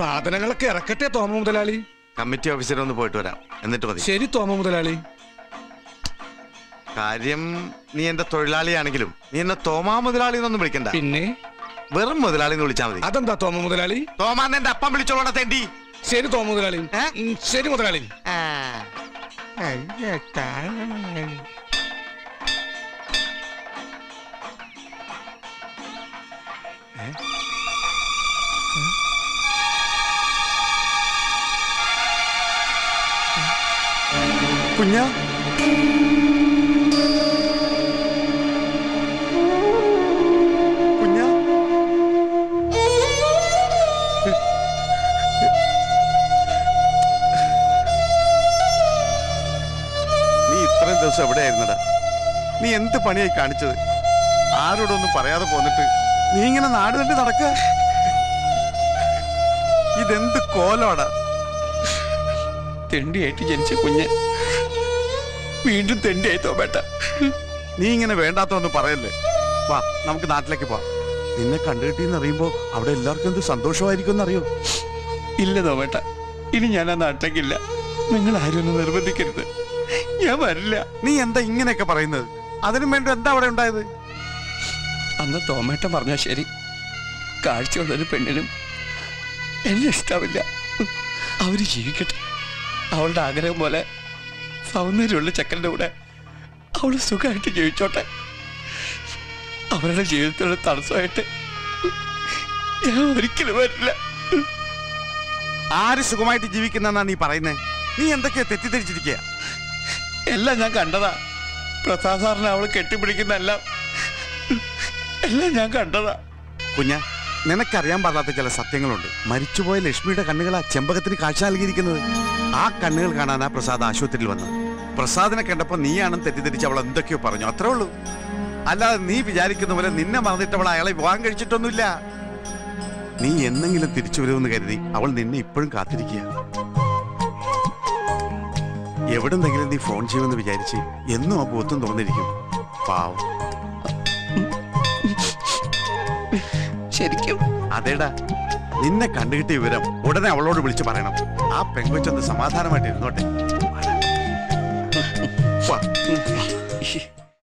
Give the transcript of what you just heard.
സാധനങ്ങളൊക്കെ ഇറക്കട്ടെ തോമ മുതലാളി committee officer ഒന്ന് പോയിട്ട് വരാം എന്നിട്ട് മതി ശരി തോമ മുതലാളി കാര്യം നീ എന്റെ തൊഴിലാളിയാണെങ്കിലും നീ എന്നെ തോമാ മുതലാളി എന്നൊന്നും വിളിക്കണ്ട പിന്നെ വെറും മുതലാളി എന്ന് വിളിച്ചാൽ മതി അതെന്താ തോമ മുതലാളി തോമാന്ന് എന്റെ അപ്പം വിളിച്ചോളാ തേണ്ടി ശരി തോമ മുതലാളി ഏ? ഉം, ശരി മുതലാളി കുഞ്ഞ കുഞ്ഞ നീ ഇത്രയും ദിവസം എവിടെയായിരുന്നടാ നീ എന്ത് പണിയായി കാണിച്ചത് ആരോടൊന്നും പറയാതെ പോന്നിട്ട് നീ ഇങ്ങനെ നാട് കണ്ട് നടക്ക ഇതെന്ത് കോലോടാ തെണ്ടിയായിട്ട് ജനിച്ച കുഞ്ഞ് വീണ്ടും തെണ്ടിയായി തോമേട്ട നീ ഇങ്ങനെ വേണ്ടാത്തൊന്നും പറയല്ലേ വാ നമുക്ക് നാട്ടിലേക്ക് പോവാം നിന്നെ കണ്ടുകിട്ടിയെന്ന് അറിയുമ്പോ അവിടെ എല്ലാവർക്കും എന്ത് സന്തോഷമായിരിക്കും എന്നറിയോ ഇല്ല തോമേട്ട ഇനി ഞാൻ ആ നാട്ടിലേക്കില്ല നിങ്ങൾ ആരും ഒന്ന് നിർബന്ധിക്കരുത് ഞാൻ വരില്ല നീ എന്താ ഇങ്ങനെയൊക്കെ പറയുന്നത് അതിനും വേണ്ടി എന്താ അവിടെ ഉണ്ടായത് അന്ന് തോമേട്ടൻ പറഞ്ഞാൽ ശരി കാഴ്ചയുള്ളൊരു പെണ്ണിനും എന്നെ ഇഷ്ടാവില്ല അവര് ജീവിക്കട്ടെ അവളുടെ ആഗ്രഹം പോലെ സൗന്ദര്യമുള്ള ചെക്കൻ്റെ കൂടെ അവള് സുഖമായിട്ട് ജീവിച്ചോട്ടെ അവരുടെ ജീവിതത്തിലുള്ള തടസ്സമായിട്ട് ഞാൻ ഒരിക്കലും വരില്ല ആര് സുഖമായിട്ട് ജീവിക്കുന്നെന്നാ നീ പറയുന്നേ നീ എന്തൊക്കെയാ തെറ്റിദ്ധരിച്ചിരിക്കുക എല്ലാം ഞാൻ കണ്ടതാ പ്രസാദ് സാറിനെ അവള് കെട്ടിപ്പിടിക്കുന്ന എല്ലാം എല്ലാം ഞാൻ കണ്ടതാ കുഞ്ഞ നിനക്കറിയാൻ പാടാത്ത ചില സത്യങ്ങളുണ്ട് മരിച്ചുപോയ ലക്ഷ്മിയുടെ കണ്ണുകളാ ചെമ്പകത്തിന് കാഴ്ച നൽകിയിരിക്കുന്നത് ആ കണ്ണുകൾ കാണാനാ പ്രസാദ് ആശുപത്രിയിൽ വന്നത് പ്രസാദിനെ കണ്ടപ്പോ നീയാണെന്ന് തെറ്റിദ്ധരിച്ച് അവൾ എന്തൊക്കെയോ പറഞ്ഞു അത്രേ ഉള്ളൂ അല്ലാതെ നീ വിചാരിക്കുന്ന പോലെ നിന്നെ മറന്നിട്ട് അവൾ അയാളെ വിവാഹം കഴിച്ചിട്ടൊന്നുമില്ല നീ എന്നെങ്കിലും തിരിച്ചു വരുമെന്ന് കരുതി അവൾ നിന്നെ ഇപ്പോഴും കാത്തിരിക്കുക എവിടെന്തെങ്കിലും നീ ഫോൺ ചെയ്യുമെന്ന് വിചാരിച്ച് എന്നും ആ ബോധം തോന്നിരിക്കും പാവം ശരിക്കും അതേടാ നിന്നെ കണ്ടുകിട്ടിയ വിവരം ഉടനെ അവളോട് വിളിച്ചു പറയണം ആ പെങ്കൊച്ചൊന്ന് സമാധാനമായിട്ട് ഇരുന്നോട്ടെ വാ. ഈ